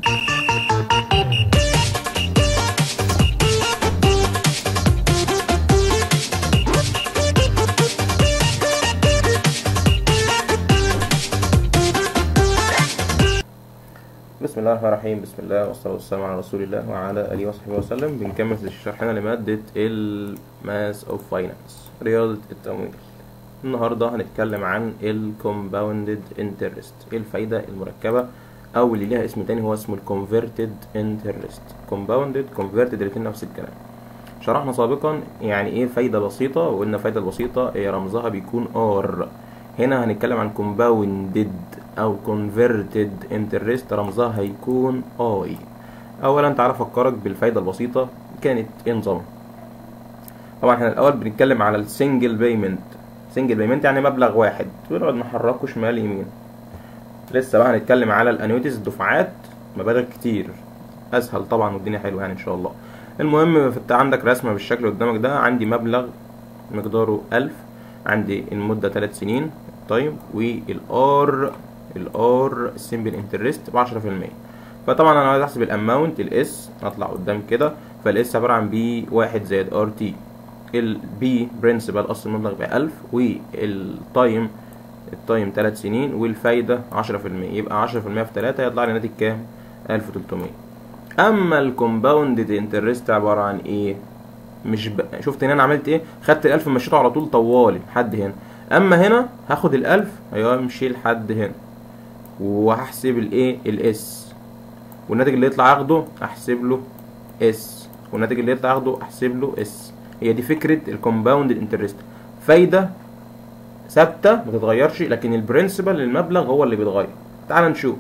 بسم الله الرحمن الرحيم بسم الله والصلاة والسلام على رسول الله وعلى آله وصحبه وسلم بنكمل شرحنا لمادة الماس اوف فاينانس رياضة التمويل النهاردة هنتكلم عن الكومباوندد انترست الفايدة المركبة أو اللي ليها اسم تاني هو اسمه الكونفرتد انترست كومباوندد كونفرتد الاتنين نفس الكلام شرحنا سابقا يعني ايه فايدة بسيطة وقلنا الفايدة البسيطة هي رمزها بيكون ار هنا هنتكلم عن كومباوندد او كونفرتد انترست رمزها هيكون اي اولا تعالى افكرك بالفايده البسيطه كانت ايه نظامها طبعا احنا الاول بنتكلم على السنجل بيمنت سنجل بيمنت يعني مبلغ واحد بنقعد نحركه شمال يمين لسه بقى هنتكلم على الانويتيز الدفعات مبالغ كتير اسهل طبعا والدنيا حلوه يعني ان شاء الله المهم انت عندك رسمه بالشكل اللي قدامك ده عندي مبلغ مقداره ألف عندي المدة تلات سنين طيب والار الار سيمبل انترست ب 10% فطبعا انا عايز احسب الاماونت الاس اطلع قدام كده فالاس عباره عن بي واحد زائد ار تي البي برنسبل اصل المبلغ ب 1000 والتايم التايم 3 سنين والفايده 10% يبقى 10% في 3 يطلع لي ناتج كام 1300 اما الكومباوندد انترست عباره عن ايه مش ب... شفت هنا انا عملت ايه خدت الالف مشيته على طول طوالي لحد هنا اما هنا هاخد الالف ايوه امشي لحد هنا وهحسب الايه الاس والناتج اللي يطلع اخده احسب له اس والناتج اللي يطلع اخده احسب له اس هي دي فكره الكومباوند انترست فايده ثابته ما تتغيرش لكن البرنسبل للمبلغ هو اللي بيتغير تعال نشوف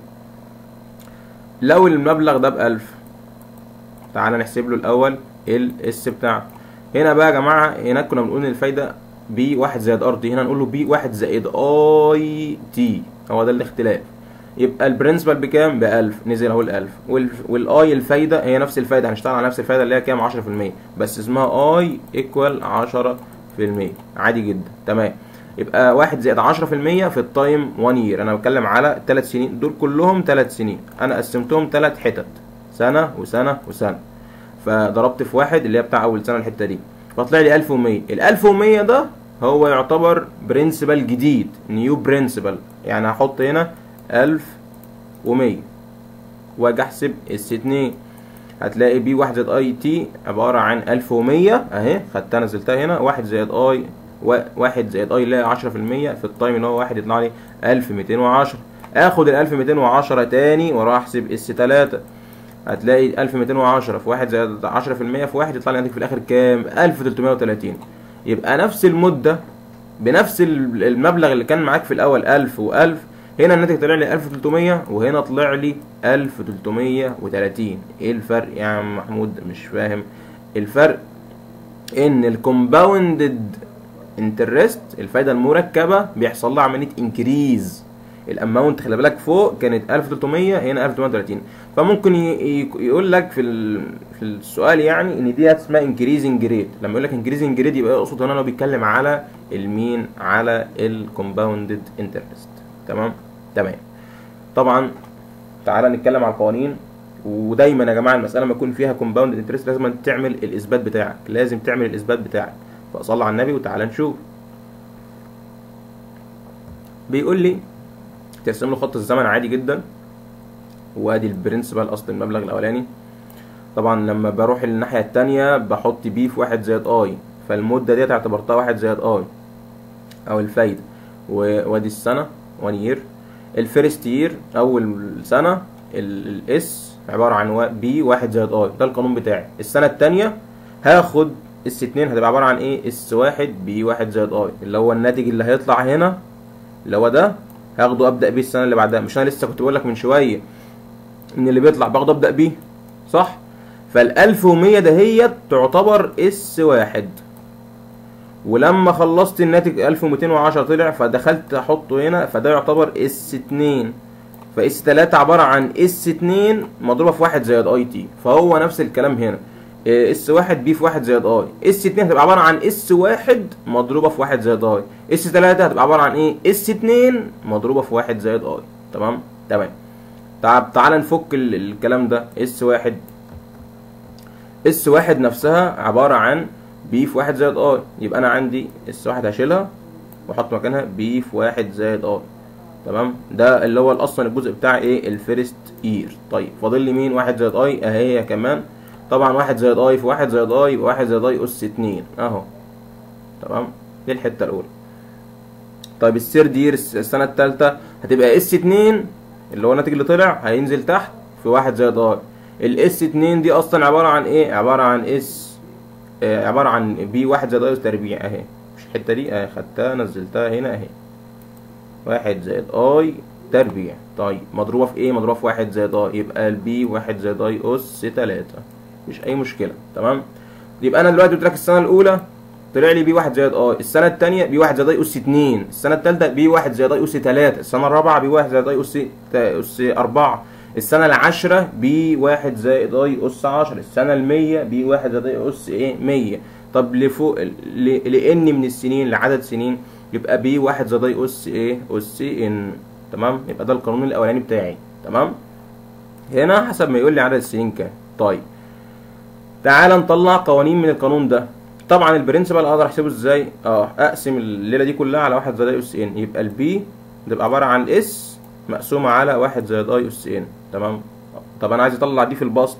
لو المبلغ ده بألف تعال نحسب له الاول الاس بتاعته هنا بقى يا جماعه هناك كنا بنقول ان الفايده بي واحد زائد ار تي هنا نقول له بي واحد زائد اي تي هو ده الاختلاف يبقى البرنسبل بكام ب 1000 نزل اهو ال 1000 والاي الفايده هي نفس الفايده هنشتغل على نفس الفايده اللي هي كام 10% بس اسمها اي ايكوال 10% عادي جدا تمام يبقى واحد زائد 10% في التايم 1 يير انا بتكلم على الثلاث سنين دول كلهم ثلاث سنين انا قسمتهم ثلاث حتت سنه وسنه وسنه فضربت في واحد اللي هي بتاع اول سنه الحته دي فطلع لي 1100 ال 1100 ده هو يعتبر برنسبل جديد نيو برنسبل يعني هحط هنا 1100 واجي احسب اس 2 هتلاقي بي 1 زائد اي تي عباره عن 1100 اهي خدتها نزلتها هنا 1 زائد اي 1 زائد اي اللي هي 10% في التايم اللي هو 1 يطلع لي 1210 اخد ال 1210 تاني واروح احسب اس 3 هتلاقي 1210 في 1 زائد 10% في 1 يطلع لي عندك في الاخر كام 1330 يبقى نفس المدة بنفس المبلغ اللي كان معاك في الاول 1000 و1000 هنا الناتج طلع لي 1300 وهنا طلع لي 1330 ايه الفرق يا عم محمود مش فاهم الفرق ان الكومباوندد انترست الفايده المركبه بيحصل لها عمليه انكريز الاماونت خلي بالك فوق كانت 1300 هنا 1330 فممكن يقول لك في في السؤال يعني ان دي اسمها انكريزنج ريت لما يقول لك انكريزنج ريت يبقى يقصد هنا لو بيتكلم على المين على الكومباوندد انترست تمام تمام طبعا تعالى نتكلم على القوانين ودايما يا جماعه المساله ما يكون فيها كومباوند انترست لازم تعمل الاثبات بتاعك لازم تعمل الاثبات بتاعك فصلى على النبي وتعالى نشوف بيقول لي ترسم له خط الزمن عادي جدا وادي البرنسبل اصل المبلغ الاولاني طبعا لما بروح الناحيه التانية بحط بي في واحد زائد اي فالمده ديت اعتبرتها واحد زائد اي او الفايده وادي السنه 1 يير الفيرست يير اول سنه الاس عباره عن بي واحد زائد اي ده القانون بتاعي السنه التانية هاخد اس 2 هتبقى عباره عن ايه اس واحد بي واحد زائد اي اللي هو الناتج اللي هيطلع هنا اللي هو ده هاخده ابدا بيه السنه اللي بعدها مش انا لسه كنت بقول لك من شويه ان اللي بيطلع باخده ابدا بيه صح فال 1100 دهيت تعتبر اس واحد ولما خلصت الناتج 1210 طلع فدخلت احطه هنا فده يعتبر اس 2 فاس 3 عباره عن اس 2 مضروبه في 1 زائد اي تي فهو نفس الكلام هنا اس واحد بي في واحد زائد اي اس 2 هتبقى عباره عن اس واحد مضروبه في واحد زائد اي اس 3 هتبقى عباره عن ايه اس 2 مضروبه في واحد زائد اي تمام تمام طب تعال نفك ال- الكلام ده اس واحد اس واحد نفسها عبارة عن بي في واحد زائد اي يبقى انا عندي اس واحد هشيلها واحط مكانها بي في واحد زائد اي تمام ده اللي هو اصلا الجزء بتاع ايه الفيرست اير طيب فاضل لي مين واحد زائد اي اهي هي كمان طبعا واحد زائد اي في واحد زائد اي يبقى واحد زائد اي اس اتنين اهو تمام دي الحته الاولى طيب السيرد يير السنه الثالثه هتبقى اس اتنين اللي هو الناتج اللي طلع هينزل تحت في واحد زائد اي الاس اتنين دي اصلا عباره عن ايه عباره عن اس آه عباره عن بي واحد زائد اي اس تربيع اهي مش الحته دي اهي خدتها نزلتها هنا اهي واحد زائد اي تربيع طيب مضروبة في ايه مضروبة في واحد زائد اي يبقى البي واحد زائد اي اس تلاتة مش اي مشكلة تمام يبقى انا دلوقتي قلت لك السنة الاولى طلع لي بي واحد زائد اي السنة التانية بي واحد زائد اي اس اتنين السنة التالتة بي واحد زائد اي اس تلاتة السنة الرابعة بي واحد زائد اي اس تا- اس اربعة السنة العاشرة بي واحد زائد اي اس عشرة السنة المية بي واحد زائد اي اس ايه مية طب لفوق ل- لان من السنين لعدد سنين يبقى بي واحد زائد اي اس ايه اس ان تمام يبقى ده القانون الاولاني بتاعي تمام هنا حسب ما يقول لي عدد السنين كام طيب تعال نطلع قوانين من القانون ده طبعا البرنسبل اقدر احسبه ازاي اه اقسم الليله دي كلها على واحد زائد اي اس ان يبقى البي تبقى عباره عن الاس مقسومه على واحد زائد اي اس ان تمام طب انا عايز اطلع دي في البسط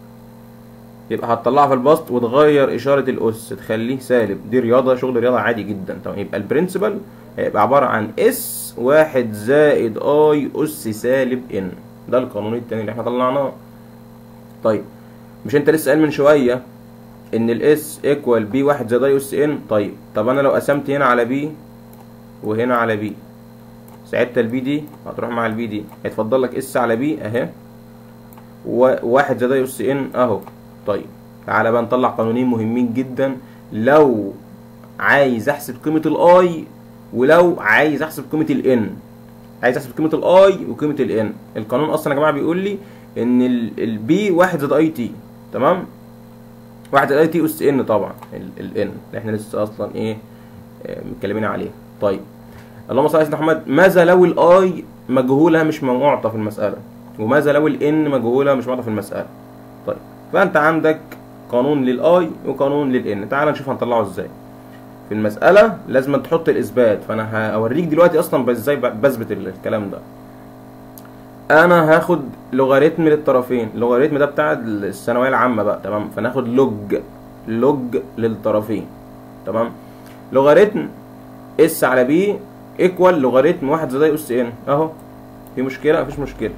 يبقى هتطلعها في البسط وتغير اشاره الاس تخليه سالب دي رياضه شغل رياضه عادي جدا تمام يبقى البرنسبل هيبقى عباره عن اس واحد زائد اي اس سالب ان ده القانون التاني اللي احنا طلعناه طيب مش انت لسه قايل من شويه ان الاس ايكوال بي واحد زائد اي اس ان طيب طب انا لو قسمت هنا على بي وهنا على بي ساعتها البي دي هتروح مع البي دي هيتفضل لك اس على بي اهي وواحد زائد اي اس ان اهو طيب تعالى بقى نطلع قانونين مهمين جدا لو عايز احسب قيمه الاي ولو عايز احسب قيمه الان عايز احسب قيمه الاي وقيمه الان القانون اصلا يا جماعه بيقول لي ان البي واحد زائد اي تي تمام واحد زائد اي تي اس ان طبعا الان اللي احنا لسه اصلا ايه آه، متكلمين عليه طيب اللهم صل على سيدنا محمد ماذا لو الاي مجهوله مش معطى في المساله وماذا لو الان مجهوله مش معطى في المساله طيب فانت عندك قانون للاي وقانون للان تعال نشوف هنطلعه ازاي في المسألة لازم تحط الإثبات فأنا هوريك دلوقتي أصلا بس- ازاي ب- بثبت ال- الكلام ده أنا هاخد لوغاريتم للطرفين اللوغاريتم ده بتاع الثانوية العامة بقى تمام فناخد لوج لوج للطرفين تمام لوغاريتم اس على بي ايكوال لوغاريتم واحد زائد اس ان اهو في مشكلة مفيش مشكلة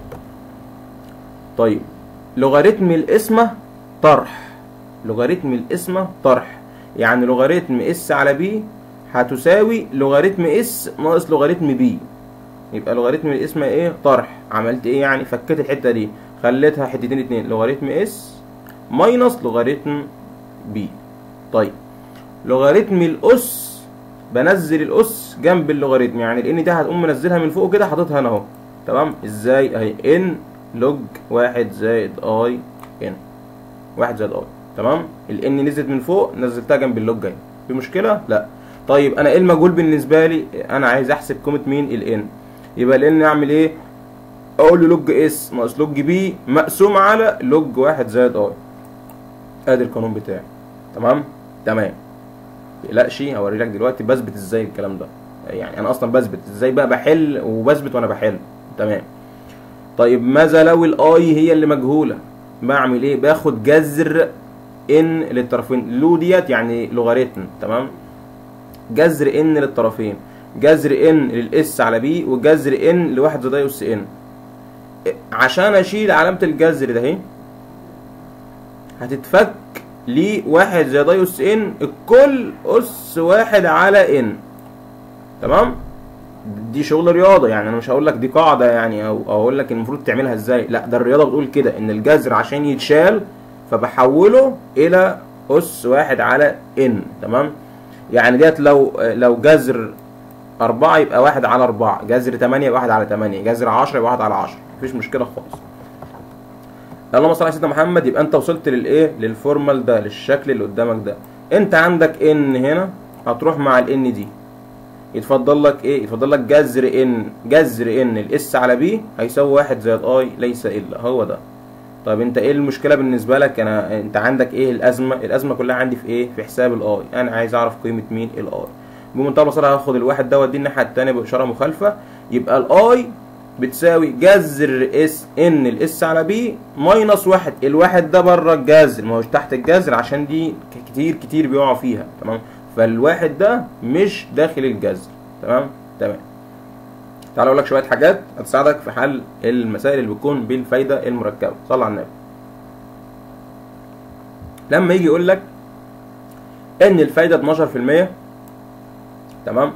طيب لوغاريتم القسمة طرح لوغاريتم القسمة طرح يعني لوغاريتم اس على بي هتساوي لوغاريتم اس ناقص لوغاريتم بي يبقى لوغاريتم القسمة ايه طرح عملت ايه يعني فكيت الحتة دي خليتها حتتين اتنين لوغاريتم اس ماينس لوغاريتم بي طيب لوغاريتم الاس بنزل الاس جنب اللوغاريتم يعني لان دي هتقوم منزلها من فوق كده حاططها هنا اهو تمام ازاي اهي ان لوج واحد زائد اي ان واحد زائد اي تمام الان نزلت من فوق نزلتها جنب اللوج اهي في مشكله لا طيب انا ايه المجهول بالنسبه لي انا عايز احسب قيمه مين الان يبقى الان اعمل ايه اقول له لوج اس ناقص لوج بي مقسوم على لوج واحد زائد اي ادي القانون بتاعي تمام تمام متقلقش هوري لك دلوقتي بثبت ازاي الكلام ده يعني انا اصلا بثبت ازاي بقى بحل وبثبت وانا بحل تمام طيب ماذا لو الاي هي اللي مجهوله بعمل ايه باخد جذر ان للطرفين لو ديت يعني لوغاريتم تمام جذر ان للطرفين جذر ان للاس على بي وجذر ان لواحد زائد اس ان عشان اشيل علامه الجذر ده اهي هتتفك لي واحد زائد اي اس ان الكل اس واحد على ان تمام دي شغل رياضه يعني انا مش هقول لك دي قاعده يعني او أو اقول لك المفروض تعملها ازاي لا ده الرياضه بتقول كده ان الجذر عشان يتشال فبحوله الى اس واحد على ان تمام يعني ديت لو لو جذر أربعة يبقى واحد على أربعة جذر تمانية يبقى واحد على تمانية جذر عشرة يبقى واحد على عشرة مفيش مشكلة خالص اللهم صل على سيدنا محمد يبقى انت وصلت للايه للفورمال ده للشكل اللي قدامك ده انت عندك ان هنا هتروح مع الان دي يتفضل لك ايه يتفضل لك جذر ان جذر ان الاس على بي هيساوي واحد زائد اي ليس الا هو ده طب انت ايه المشكله بالنسبه لك انا انت عندك ايه الازمه الازمه كلها عندي في ايه في حساب الاي انا عايز اعرف قيمه مين الاي بمنتهى البساطه هاخد الواحد دوت دي الناحيه التانيه باشاره مخالفه يبقى الاي بتساوي جذر اس ان الاس على بي ماينس واحد الواحد ده بره الجذر ما هوش تحت الجذر عشان دي كتير كتير بيقعوا فيها تمام فالواحد ده مش داخل الجذر تمام تمام تعال اقول لك شويه حاجات هتساعدك في حل المسائل اللي بتكون بالفايده المركبه صلى على النبي لما يجي يقول لك ان الفايده 12% تمام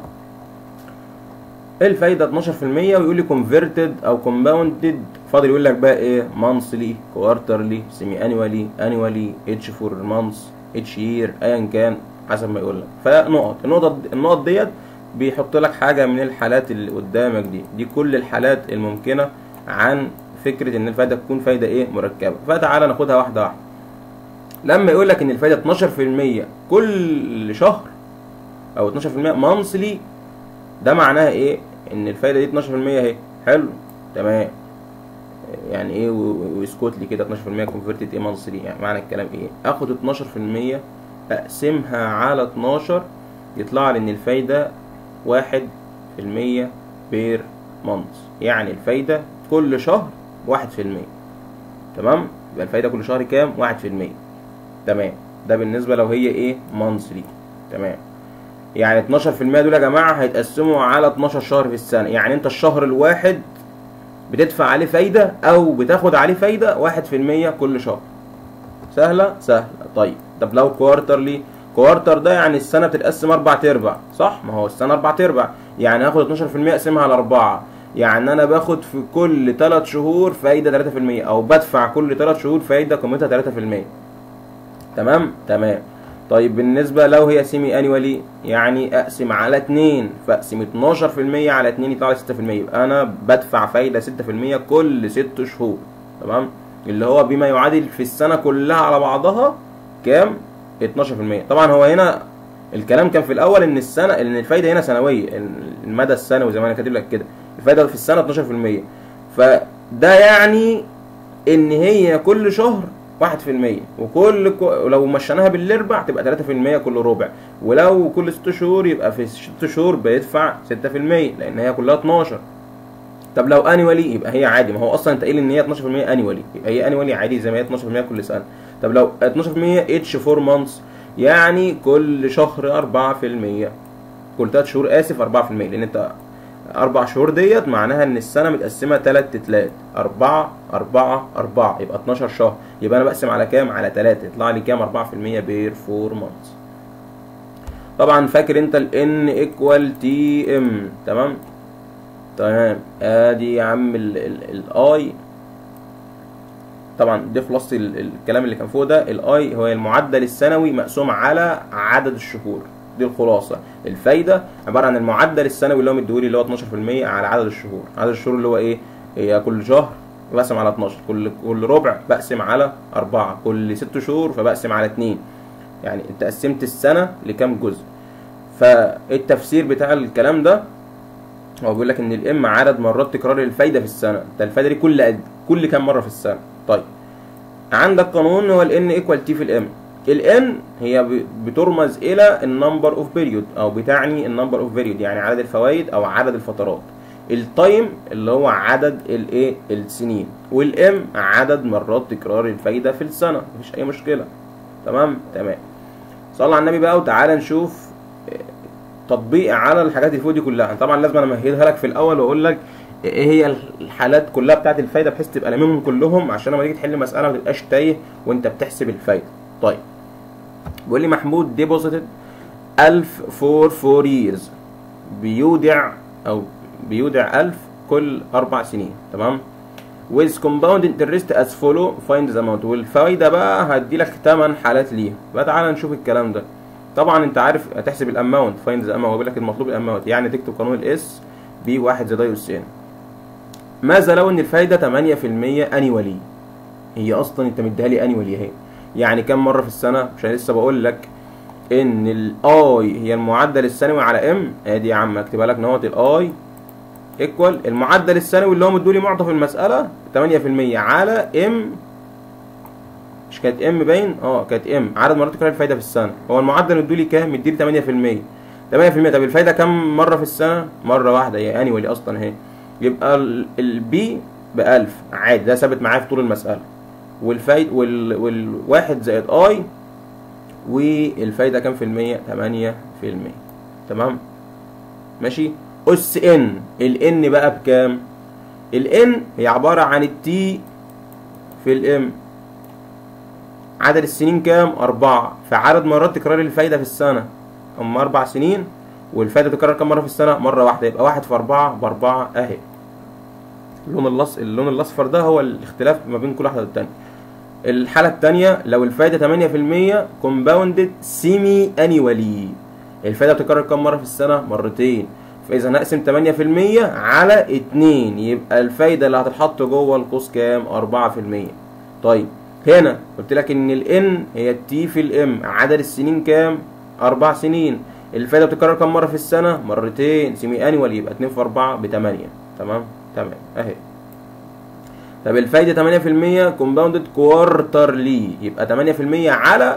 الفايده 12% ويقول لي كونفرتد او كومباوندد فاضل يقول لك بقى ايه مانثلي كوارترلي سيمي انوالي انوالي اتش فور مانثs اتش يير ايا كان حسب ما يقول لك فنقط النقط النقط ديت بيحط لك حاجه من الحالات اللي قدامك دي دي كل الحالات الممكنه عن فكره ان الفايده تكون فايده ايه مركبه فتعالى ناخدها واحده واحده لما يقول لك ان الفايده 12% كل شهر او 12% مانثلي ده معناها ايه ان الفايده دي 12% اهي حلو تمام يعني ايه ويسكت لي كده 12% كونفرتد ايه مانثلي يعني معنى الكلام ايه اخد 12% اقسمها على 12 يطلع لي ان الفايده واحد في المية بير مانث يعني الفايدة كل شهر واحد في المية تمام يبقى الفايدة كل شهر كام واحد في المية تمام ده بالنسبة لو هي ايه مانثلي تمام يعني 12% دول يا جماعة هيتقسموا على 12 شهر في السنة يعني انت الشهر الواحد بتدفع عليه فايدة او بتاخد عليه فايدة واحد في المية كل شهر سهلة سهلة طيب طب لو كوارترلي كوارتر ده يعني السنه بتتقسم اربع ارباع صح ما هو السنه اربع ارباع يعني هاخد 12% اقسمها على اربعه يعني انا باخد في كل 3 شهور فايده 3% او بدفع كل 3 شهور فايده قيمتها 3% تمام تمام طيب بالنسبه لو هي سيمي انيوالي يعني اقسم على 2 فاقسم 12% على 2 يطلع لي 6% يبقى انا بدفع فايده 6% كل 6 شهور تمام اللي هو بما يعادل في السنه كلها على بعضها كام 12% طبعا هو هنا الكلام كان في الاول ان السنه ان الفايده هنا سنويه المدى السنوي زي ما انا كاتب لك كده الفايده في السنه 12% فده يعني ان هي كل شهر 1% وكل لو مشيناها بالاربع تبقى 3% كل ربع ولو كل 6 شهور يبقى في 6 شهور بيدفع 6% لان هي كلها 12 طب لو انيوالي يبقى هي عادي ما هو اصلا انت قايل ان هي 12% انيوالي يبقى هي انيوالي عادي زي ما هي 12% كل سنه طب لو 12% اتش 4 مانثs يعني كل شهر 4% كل 3 شهور اسف 4% لان انت اربع شهور ديت معناها ان السنه متقسمه 3 تلات 4 4 4 يبقى 12 شهر يبقى انا بقسم على كام على 3 يطلع لي كام 4% بير 4 مانثs طبعا فاكر انت ال n ايكوال تي ام تمام تمام ادي يا عم الاي طبعا دي خلاصه الكلام اللي كان فوق ده الاي هو المعدل السنوي مقسوم على عدد الشهور دي الخلاصه الفايده عباره عن المعدل السنوي اللي هو مديهولي اللي هو 12% على عدد الشهور عدد الشهور اللي هو ايه هي كل شهر بقسم على 12 كل كل ربع بقسم على 4 كل 6 شهور فبقسم على 2 يعني انت قسمت السنه لكام جزء فالتفسير بتاع الكلام ده هو بيقول لك ان الام عدد مرات تكرار الفايده في السنه انت الفايده دي كل قد كل كام مره في السنه طيب عندك قانون هو الان ايكوال تي في الام الان هي بترمز الى النمبر اوف بيريود او بتعني النمبر اوف بيريود يعني عدد الفوائد او عدد الفترات التايم اللي هو عدد الايه السنين والام عدد مرات تكرار الفايده في السنه مفيش اي مشكله تمام تمام صلى على النبي بقى وتعالى نشوف تطبيق على الحاجات اللي فوق دي كلها طبعا لازم انا امهدها لك في الاول واقول لك ايه هي الحالات كلها بتاعت الفايده بحيث تبقى لاممهم كلهم عشان لما تيجي تحل مساله ما تبقاش تايه وانت بتحسب الفايده طيب بيقول لي محمود ديبوزيتد 1000 فور 4 ييرز بيودع او بيودع 1000 كل اربع سنين تمام with compound interest as follow find the amount والفايده بقى هدي لك 8 حالات ليها بقى تعالى نشوف الكلام ده طبعا انت عارف هتحسب الاماونت فايند ذا اماونت هو بيقول لك المطلوب الاماونت يعني تكتب قانون الاس بي 1 زائد اي اس ان ماذا لو ان الفايده 8% انيوالي هي اصلا انت مديها لي انيوالي اهي يعني كم مره في السنه عشان لسه بقول لك ان الاي هي المعدل السنوي على ام ادي يا عم اكتبها لك نهوت الاي ايكوال المعدل السنوي اللي هو مدولي معطى في المساله 8% على ام مش كانت ام باين اه كانت ام عدد مرات تكرار الفايده في السنه هو المعدل مدولي كام مديلي 8% 8% طب الفايده كام مره في السنه مره واحده هي انيولي اصلا اهي يبقى البي ب 1000 عادي ده ثابت معايا في طول المساله والفايد وال والواحد زائد اي والفايده كام في المية 8 في المية تمام ماشي اس ان الان بقى بكام الان هي عباره عن التي في الام عدد السنين كام أربعة فعدد مرات تكرار الفايدة في السنة أما أربع سنين والفايدة تكرر كام مرة في السنة مرة واحدة يبقى واحد في أربعة بأربعة أهي اللون الأص... اللون الأصفر ده هو الاختلاف ما بين كل واحدة والتانية الحالة التانية لو الفايدة تمانية في المية كومباوندد سيمي أنيوالي الفايدة بتتكرر كام مرة في السنة مرتين فإذا نقسم تمانية في المية على اتنين يبقى الفايدة اللي هتتحط جوه القوس كام أربعة في المية طيب هنا قلت لك ان الان هي التي في الام عدد السنين كام اربع سنين الفايده بتتكرر كام مره في السنه مرتين سيمي انيوال يبقى 2 في 4 ب 8 تمام تمام اهي طب الفايده 8% كومباوندد كوارترلي يبقى 8% على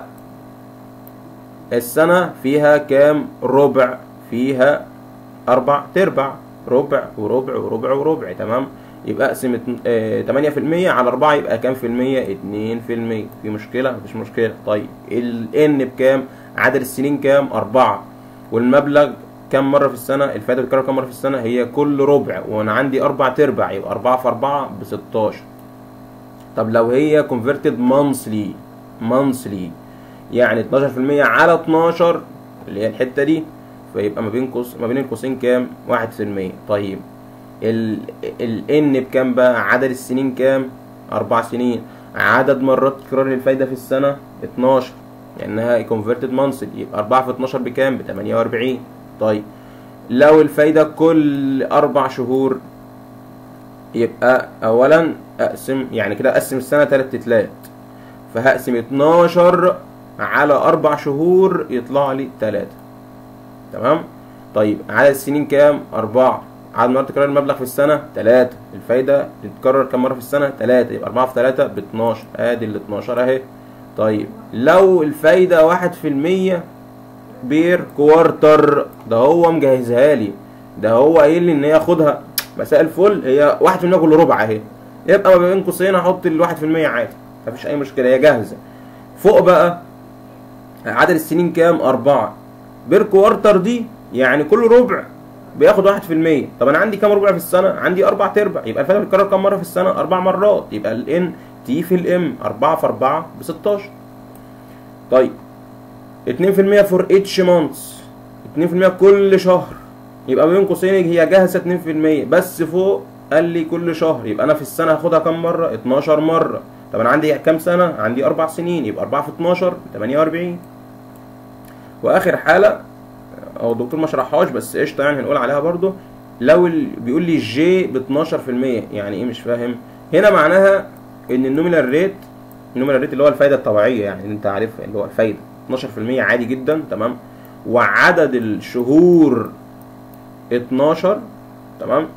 السنه فيها كام ربع فيها اربع تربع ربع وربع وربع وربع تمام يبقى اقسم 8% على 4 يبقى كام في المية؟ 2 في المية في مشكلة؟ مفيش مشكلة طيب ال N بكام؟ عدد السنين كام؟ 4 والمبلغ كام مرة في السنة؟ الفائدة بتتكرر كام مرة في السنة؟ هي كل ربع وأنا عندي أربع تربع يبقى 4 في 4 ب 16 طب لو هي converted monthly monthly يعني 12% على 12 اللي هي الحتة دي فيبقى ما بين قوس ما بين القوسين كام؟ 1% طيب ال ال n بكام بقى عدد السنين كام أربع سنين عدد مرات تكرار الفايدة في السنة 12 لأنها converted monthly يبقى 4 في 12 بكام ب 48 طيب لو الفايدة كل أربع شهور يبقى أولا أقسم يعني كده أقسم السنة تلات تلات فهقسم 12 على أربع شهور يطلع لي تلاتة تمام طيب عدد السنين كام أربعة عدد مرات تكرار المبلغ في السنة تلاتة الفايدة بتتكرر كم مرة في السنة تلاتة يبقى أربعة في تلاتة باتناشر ادي ال 12 اهي طيب لو الفايدة واحد في المية بير كوارتر ده هو مجهزها لي ده هو قايل لي ان هي اخدها مساء الفل هي واحد في المية كل ربع اهي يبقى ما بين قوسين احط الواحد في المية عادي مفيش اي مشكلة هي جاهزة فوق بقى عدد السنين كام أربعة بير كوارتر دي يعني كل ربع بياخد واحد في المية طب انا عندي كام ربع في السنة عندي اربع تربع يبقى الفايدة بتتكرر كام مرة في السنة اربع مرات يبقى الان تي في الام اربعة في اربعة ب 16 طيب اتنين في المية فور اتش مانثs اتنين في المية كل شهر يبقى بين قوسين هي جاهزة اتنين في المية بس فوق قال لي كل شهر يبقى انا في السنة هاخدها كام مرة 12 مرة طب انا عندي كام سنة عندي اربع سنين يبقى اربعة في 12 ب 48 واخر حالة او الدكتور ما شرحهاش بس قشطه يعني هنقول عليها برضو لو ال... بيقول لي جي ب 12% يعني ايه مش فاهم هنا معناها ان النومينال ريت النومينال ريت اللي هو الفايده الطبيعيه يعني اللي انت عارفها اللي هو الفايده 12% عادي جدا تمام وعدد الشهور 12 تمام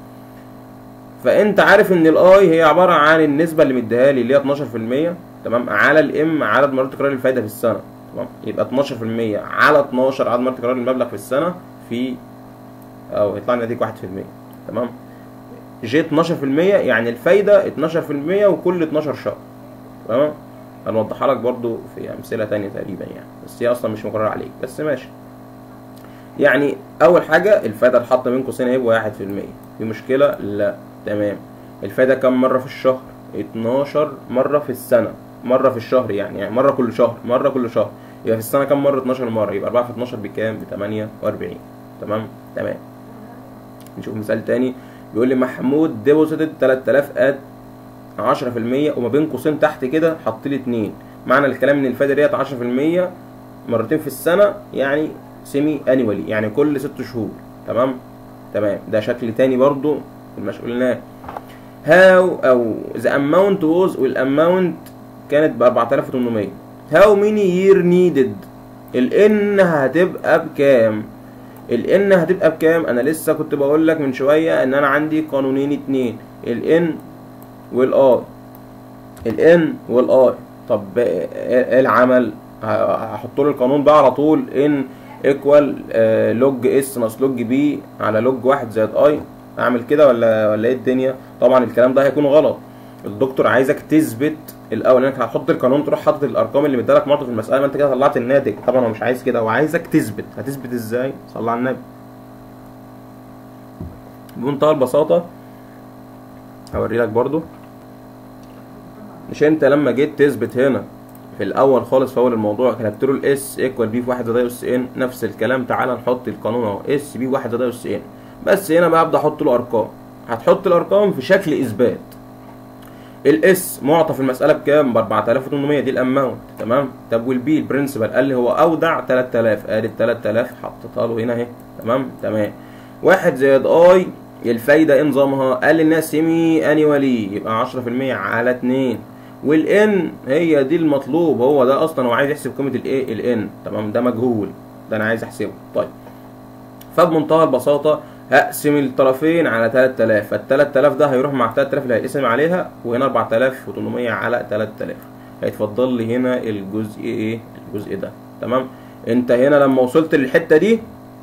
فانت عارف ان الاي هي عباره عن النسبه اللي مديها لي اللي هي 12% تمام على الام عدد مرات تكرار الفايده في السنه تمام يبقى 12% على 12 عدد مرات تكرار المبلغ في السنه في او يطلع لنا نتيجه 1% تمام جي 12% يعني الفايده 12% وكل 12 شهر تمام هنوضحها لك برضو في امثله تانية تقريبا يعني بس هي اصلا مش مكرره عليك بس ماشي يعني اول حاجه الفايده اللي حاطه بين قوسين هيبقى 1% في مشكله لا تمام الفايده كم مره في الشهر 12 مره في السنه مره في الشهر يعني يعني مره كل شهر مره كل شهر يبقى في السنه كم مره 12 مره يبقى 4 في 12 بكام ب 48 تمام تمام نشوف مثال تاني بيقول لي محمود ديبوزيتد 3000 ات 10% وما بين قوسين تحت كده حط لي 2 معنى الكلام ان الفايده ديت 10% مرتين في السنه يعني سيمي انيوالي يعني كل 6 شهور تمام تمام ده شكل تاني برضو مش قلناه هاو او ذا اماونت ووز والاماونت كانت ب 4800 هاو ميني يير نيدد الان هتبقى بكام الان هتبقى بكام انا لسه كنت بقول لك من شويه ان انا عندي قانونين اتنين الان والاي الان والاي طب ايه العمل هحط له القانون بقى على طول ان ايكوال لوج اس ناقص لوج بي على لوج واحد زائد اي اعمل كده ولا ولا ايه الدنيا طبعا الكلام ده هيكون غلط الدكتور عايزك تثبت الاول انك هتحط القانون تروح حاطط الارقام اللي مدالك معطى في المساله ما انت كده طلعت الناتج طبعا هو مش عايز كده هو عايزك تثبت هتثبت ازاي صلى على النبي بمنتهى البساطه هوري لك برضو مش انت لما جيت تثبت هنا في الاول خالص في اول الموضوع كتبت له الاس ايكوال بي في 1 زائد اس ان نفس الكلام تعالى نحط القانون اهو اس بي 1 زائد اس ان بس هنا بقى ابدا احط له ارقام هتحط الارقام في شكل اثبات الاس معطى في المساله بكام ب 4800 دي الاماونت تمام طب والبي البرنسبل قال لي هو اودع 3000 ادي ال 3000 حطيتها له هنا اهي تمام تمام واحد زائد اي الفايده ايه نظامها قال لي انها سيمي انيوالي يبقى 10% على 2 والان هي دي المطلوب هو ده اصلا هو عايز يحسب قيمه الايه الان تمام ده مجهول ده انا عايز احسبه طيب فبمنتهى البساطه هقسم الطرفين على 3000 فال 3000 ده هيروح مع ال 3000 اللي هيتقسم عليها وهنا 4800 على 3000 هيتفضل لي هنا الجزء ايه الجزء ده تمام انت هنا لما وصلت للحته دي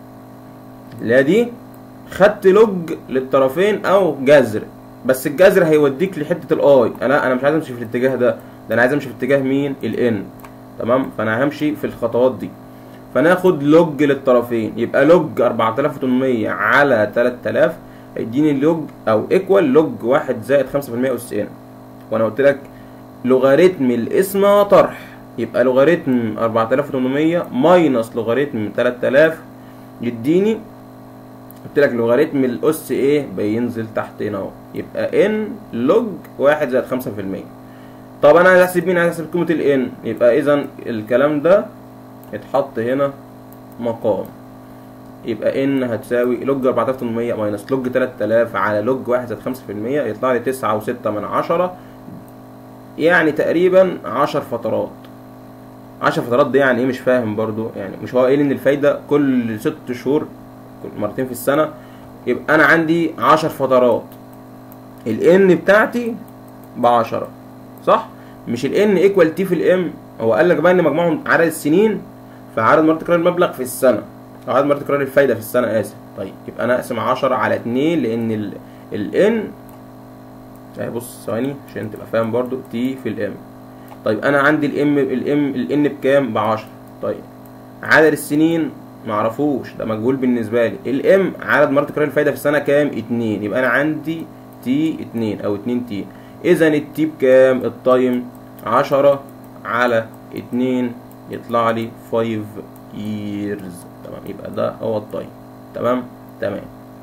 لا دي خدت لوج للطرفين او جذر بس الجذر هيوديك لحته الاي انا انا مش عايز امشي في الاتجاه ده ده انا عايز امشي في اتجاه مين الان تمام فانا همشي في الخطوات دي فناخد لوج للطرفين يبقى لوج 4800 على 3000 هيديني لوج او ايكوال لوج 1 زائد 5% اس ان وانا قلت لك لوغاريتم الاسم طرح يبقى لوغاريتم 4800 ماينس لوغاريتم 3000 يديني قلت لك لوغاريتم الاس ايه بينزل تحت هنا اهو يبقى ان لوج 1 زائد 5% طب انا عايز احسب مين عايز احسب قيمه الان يبقى اذا الكلام ده اتحط هنا مقام يبقى ان هتساوي لوج 4800 ماينس لوج 3000 على لوج 1 زائد 5% يطلع لي 9.6 من عشرة يعني تقريبا 10 فترات 10 فترات دي يعني ايه مش فاهم برضو يعني مش هو قايل ان الفايده كل 6 شهور مرتين في السنه يبقى انا عندي 10 فترات الان بتاعتي ب 10 صح مش الان ايكوال تي في الام هو قال لك بقى ان مجموعهم عدد السنين فعدد مرات تكرار المبلغ في السنه او عدد مرات تكرار الفايده في السنه اسف طيب يبقى انا اقسم 10 على 2 لان ال الان اهي بص ثواني عشان تبقى فاهم برضو تي في الام طيب انا عندي الام الام الان بكام ب 10 طيب عدد السنين معرفوش ده مجهول بالنسبه لي الام عدد مرات تكرار الفايده في السنه كام 2 يبقى انا عندي تي 2 او 2 تي اذا التي بكام التايم 10 على 2 يطلع لي 5 years تمام يبقى ده هو التايم تمام تمام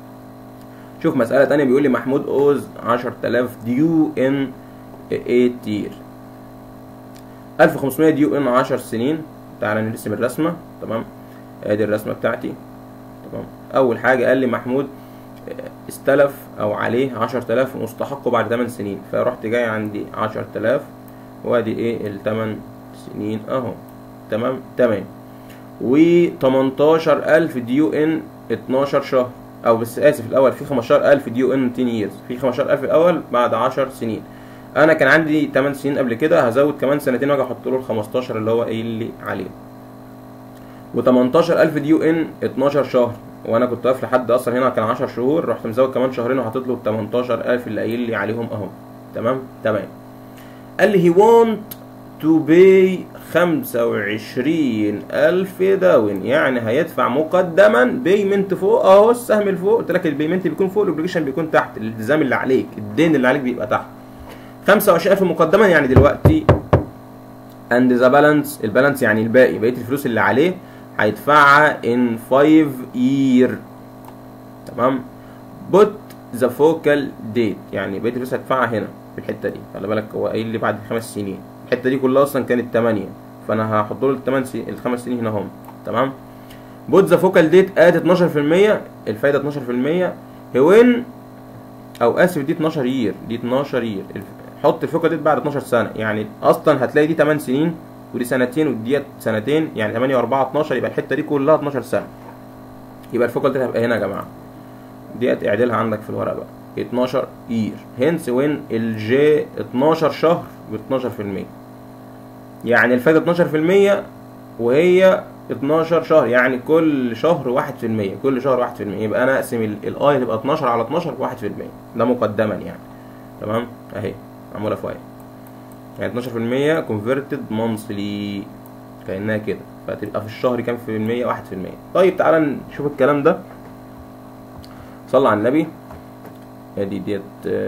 شوف مسألة تانية بيقول لي محمود اوز 10000 ديو ان 8 year 1500 ديو ان 10 سنين تعالى نرسم الرسمة تمام ادي الرسمة بتاعتي تمام اول حاجة قال لي محمود استلف او عليه 10000 مستحقه بعد 8 سنين فرحت جاي عندي 10000 وادي ايه الثمان سنين اهو تمام تمام و 18000 ديو ان 12 شهر او بس اسف الاول في 15000 ديو ان 10 ييرز في 15000 الاول بعد 10 سنين انا كان عندي 8 سنين قبل كده هزود كمان سنتين واجي احط له ال 15 اللي هو قايل لي عليه و 18000 ديو ان 12 شهر وانا كنت واقف لحد اصلا هنا كان 10 شهور رحت مزود كمان شهرين وحاطط له ال 18000 اللي قايل لي عليهم اهو تمام تمام قال لي he want to pay 25000 داون يعني هيدفع مقدما بيمنت فوق اهو السهم اللي فوق قلت لك البيمنت بيكون فوق الاوبليجيشن بيكون تحت الالتزام اللي عليك الدين اللي عليك بيبقى تحت 25000 مقدما يعني دلوقتي اند ذا بالانس البالانس يعني الباقي بقيه الفلوس اللي عليه هيدفعها in 5 year تمام بوت ذا فوكال ديت يعني بقيه الفلوس هدفعها هنا في الحته دي خلي بالك هو قايل لي بعد خمس سنين الحته دي كلها اصلا كانت 8 فانا هحط له الثمان سنين الخمس سنين هنا هم تمام بوت ذا فوكال ديت اد 12% الفايده 12% هوين او اسف دي 12 يير دي 12 يير حط الفوكال ديت بعد 12 سنه يعني اصلا هتلاقي دي 8 سنين ودي سنتين وديت سنتين يعني 8 و4 12 يبقى الحته دي كلها 12 سنه يبقى الفوكال ديت هتبقى هنا يا جماعه ديت اعدلها عندك في الورقه بقى 12 يير هنس وين الجي 12 شهر ب 12% يعني الفايده 12% وهي 12 شهر يعني كل شهر 1% كل شهر 1% يبقى انا اقسم الاي تبقى 12 على 12 ب 1% ده مقدما يعني تمام اهي معموله فوق يعني 12% converted monthly كانها كده فتبقى في الشهر كام في المية 1% طيب تعالى نشوف الكلام ده صلى على النبي ادي ديت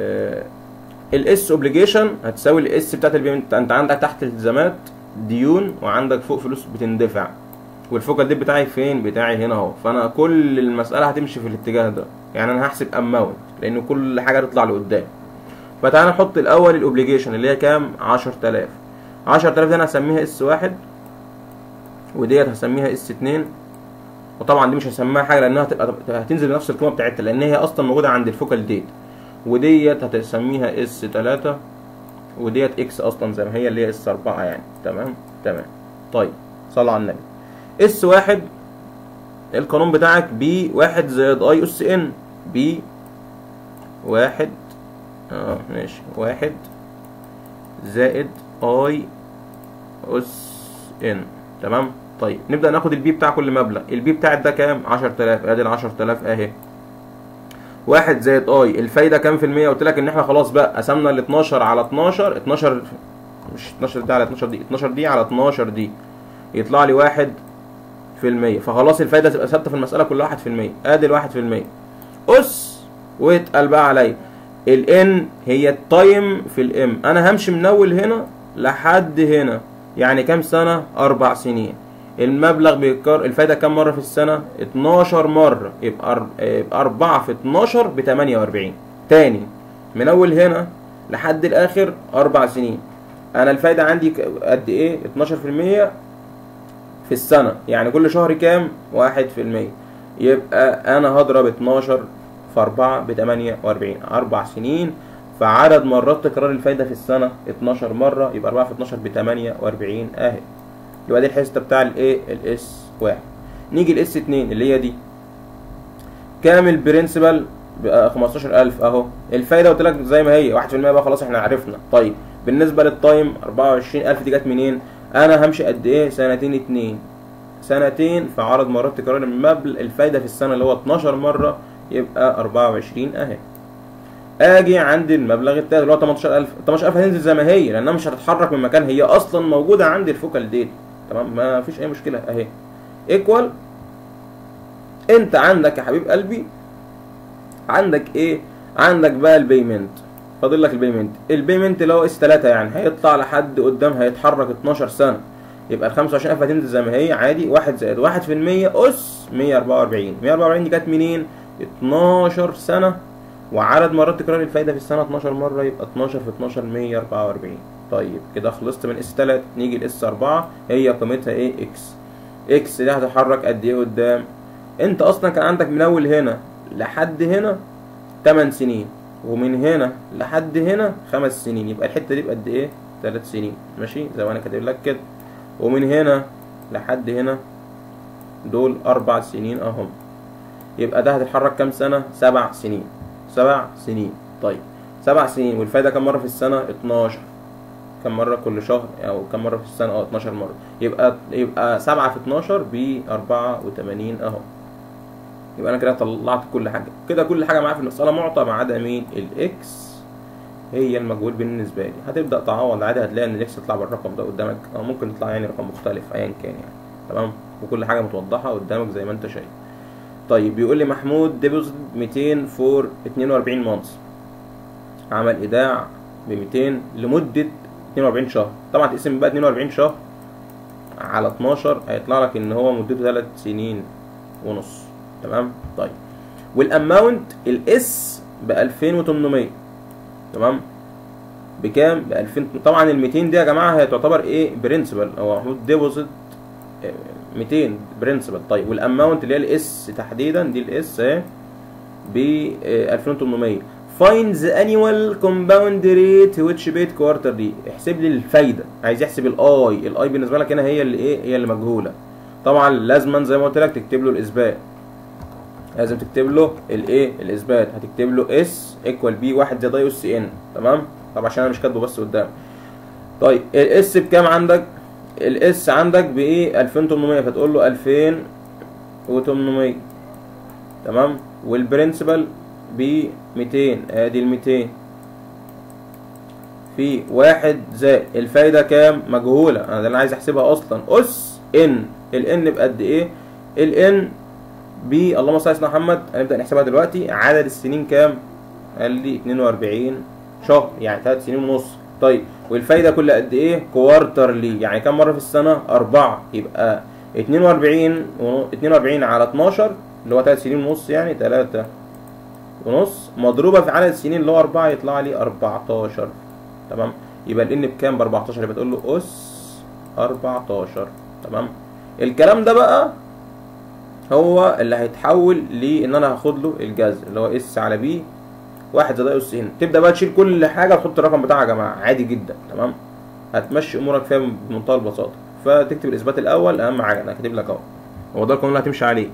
الاس اوبليجيشن هتساوي الاس بتاعت البيمنت انت عندك تحت التزامات ديون وعندك فوق فلوس بتندفع والفوكال ديب بتاعي فين بتاعي هنا اهو فانا كل المساله هتمشي في الاتجاه ده يعني انا هحسب اماونت لان كل حاجه تطلع لقدام فتعالى نحط الاول الاوبليجيشن اللي هي كام 10000 10000 دي انا هسميها اس واحد وديت هسميها اس اتنين وطبعا دي مش هسميها حاجه لانها هتبقى هتنزل بنفس القيمه بتاعتها لان هي اصلا موجوده عند الفوكال ديت وديت هتسميها اس 3 وديت اكس اصلا زي ما هي اللي هي اس 4 يعني تمام تمام طيب صلى على النبي اس واحد القانون بتاعك بي واحد زائد اي اس ان بي واحد اه ماشي واحد زائد اي اس ان تمام طيب نبدا ناخد البي بتاع كل مبلغ البي بتاعت ده كام 10000 ادي ال 10000 اهي واحد زائد اي الفايده كام في المية قلت لك ان احنا خلاص بقى قسمنا ال 12 على 12 12 مش 12 دي على 12 دي 12 دي على 12 دي يطلع لي واحد في المية فخلاص الفايدة تبقى ثابتة في المسألة كلها واحد في المية ادي الواحد في المية اس واتقل بقى عليا الان هي التايم في الام انا همشي من اول هنا لحد هنا يعني كام سنة اربع سنين المبلغ بيكر الفايدة كام مرة في السنة 12 مرة يبقى يبقى 4 في 12 ب 48 تاني من اول هنا لحد الاخر اربع سنين انا الفايدة عندي قد ايه 12% في السنة يعني كل شهر كام واحد في المية يبقى انا هضرب 12 في 4 ب 48 اربع سنين فعدد مرات تكرار الفايدة في السنة 12 مرة يبقى 4 في 12 ب 48 اهي يبقى دي الحسبة بتاع الايه الاس واحد نيجي الاس 2 اللي هي دي كام البرنسبل بقى 15000 اهو الفايدة قلت لك زي ما هي 1% بقى خلاص احنا عرفنا طيب بالنسبة للتايم 24000 دي جت منين انا همشي قد ايه سنتين اتنين سنتين في عدد مرات تكرار المبلغ الفايدة في السنة اللي هو 12 مرة يبقى 24 اهي اجي عند المبلغ التالت اللي هو 18000 18000 هتنزل زي ما هي لانها مش هتتحرك من مكان هي اصلا موجودة عند الفوكال ديت تمام ما فيش اي مشكلة اهي ايكوال انت عندك يا حبيب قلبي عندك ايه عندك بقى البيمنت فاضل لك البيمنت البيمنت اللي هو اس 3 يعني هيطلع لحد قدام هيتحرك 12 سنه يبقى ال 25000 هتنزل زي ما هي عادي 1 زائد 1 في المية اس 144 144 دي جت منين 12 سنه وعدد مرات تكرار الفايده في السنه 12 مره يبقى 12 في 12 144 طيب كده خلصت من اس 3 نيجي لاس 4 هي قيمتها ايه اكس اكس دي هتتحرك قد ايه قدام انت اصلا كان عندك من اول هنا لحد هنا 8 سنين ومن هنا لحد هنا خمس سنين يبقى الحته دي بقد ايه 3 سنين ماشي زي ما انا كاتب لك كده ومن هنا لحد هنا دول اربع سنين اهم يبقى ده هتتحرك كام سنه سبع سنين سبع سنين طيب سبع سنين والفايده كام مره في السنه 12 كم مرة كل شهر أو كم مرة في السنة أه 12 مرة يبقى يبقى 7 في 12 ب 84 أهو يبقى أنا كده طلعت كل حاجة كده كل حاجة معايا في المسألة معطى ما عدا مين الإكس هي المجهول بالنسبة لي هتبدأ تعوض عادي هتلاقي إن الإكس يطلع بالرقم ده قدامك أو ممكن يطلع يعني رقم مختلف أيا كان يعني تمام وكل حاجة متوضحة قدامك زي ما أنت شايف طيب بيقول لي محمود ديبوزيت 200 فور 42 مانث عمل ايداع ب 200 لمده 42 شهر طبعا تقسم بقى 42 شهر على 12 هيطلع لك ان هو مدته 3 سنين ونص تمام طيب والاماونت الاس ب 2800 تمام بكام ب 2000 طبعا ال 200 دي يا جماعه هي تعتبر ايه برنسبل او محمود ديبوزيت 200 برنسبل طيب والاماونت اللي هي الاس تحديدا دي الاس اهي ب 2800 find the annual compound rate which paid quarterly احسب لي الفايده عايز يحسب الاي الاي بالنسبه لك هنا هي اللي ايه هي اللي مجهوله طبعا لازما زي ما قلت لك تكتب له الاثبات لازم تكتب له الايه الاثبات هتكتب له اس ايكوال بي 1 زائد اي اس ان تمام طب عشان انا مش كاتبه بس قدام طيب الاس بكام عندك الاس عندك بايه 2800 فتقول له 2800 تمام والبرنسبل ب 200 ادي ال 200 في واحد زائد الفايدة كام مجهولة انا ده اللي عايز احسبها اصلا اس ان الان بقد ايه الان ب اللهم صل على محمد هنبدأ نحسبها دلوقتي عدد السنين كام قال لي 42 شهر يعني 3 سنين ونص طيب والفايدة كل قد ايه كوارترلي يعني كام مرة في السنة أربعة يبقى 42 و 42 على 12 اللي هو 3 سنين ونص يعني 3 ونص مضروبة في عدد السنين اللي هو 4 يطلع لي 14 تمام يبقى الان بكام ب 14 يبقى تقول له اس 14 تمام الكلام ده بقى هو اللي هيتحول لان انا هاخد له الجذر اللي هو اس على بي واحد زائد اس هنا تبدا بقى تشيل كل حاجه تحط الرقم بتاعها يا جماعه عادي جدا تمام هتمشي امورك فيها بمنتهى البساطه فتكتب الاثبات الاول اهم حاجه انا كاتب لك اهو هو ده القانون اللي هتمشي عليه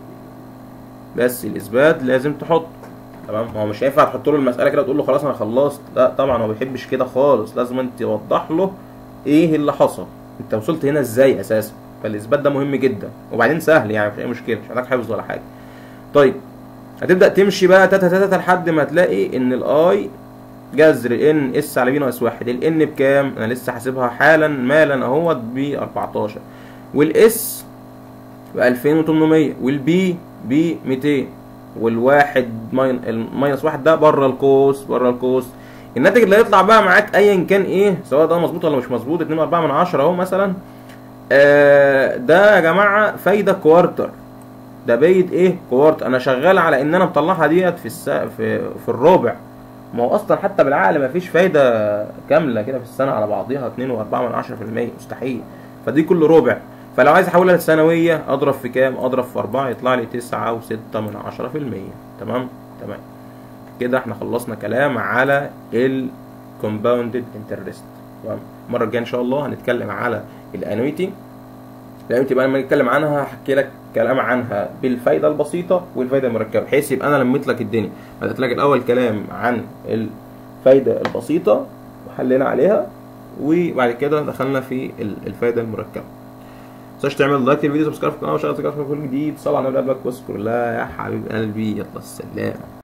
بس الاثبات لازم تحط تمام هو مش هينفع تحط له المساله كده وتقول له خلاص انا خلصت لا طبعا هو ما بيحبش كده خالص لازم انت توضح له ايه اللي حصل انت وصلت هنا ازاي اساسا فالاثبات ده مهم جدا وبعدين سهل يعني مش اي مشكله مش محتاج حفظ ولا حاجه طيب هتبدا تمشي بقى تاتا تاتا لحد ما تلاقي ان الاي جذر ان اس على بي ناقص واحد الان بكام انا لسه حاسبها حالا مالا اهوت ب 14 والاس ب 2800 والبي ب 200 والواحد ماين الماينس واحد ده بره القوس بره القوس الناتج اللي هيطلع بقى معاك ايا كان ايه سواء ده مظبوط ولا مش مظبوط 2.4 من 10 اهو مثلا آه ده يا جماعه فايده كوارتر ده بايد ايه كوارتر انا شغال على ان انا مطلعها ديت في الس... في في الربع ما هو اصلا حتى بالعقل ما فيش فايده كامله كده في السنه على بعضيها 2.4 من 10% مستحيل فدي كل ربع فلو عايز احولها للسنويه اضرب في كام اضرب في 4 يطلع لي 9 و6 من 10% تمام تمام كده احنا خلصنا كلام على الكومباوندد انترست تمام المره الجايه ان شاء الله هنتكلم على الانويتي الانويتي بقى لما نتكلم عنها هحكي لك كلام عنها بالفايده البسيطه والفايده المركبه بحيث يبقى انا لميت لك الدنيا بدات لك الاول كلام عن الفايده البسيطه وحلينا عليها وبعد كده دخلنا في الفايده المركبه تنساش تعمل لايك للفيديو سبسكرايب في القناه وشغل سبسكرايب في كل جديد صلى على النبي قلبك واذكر الله يا حبيب قلبي يلا السلام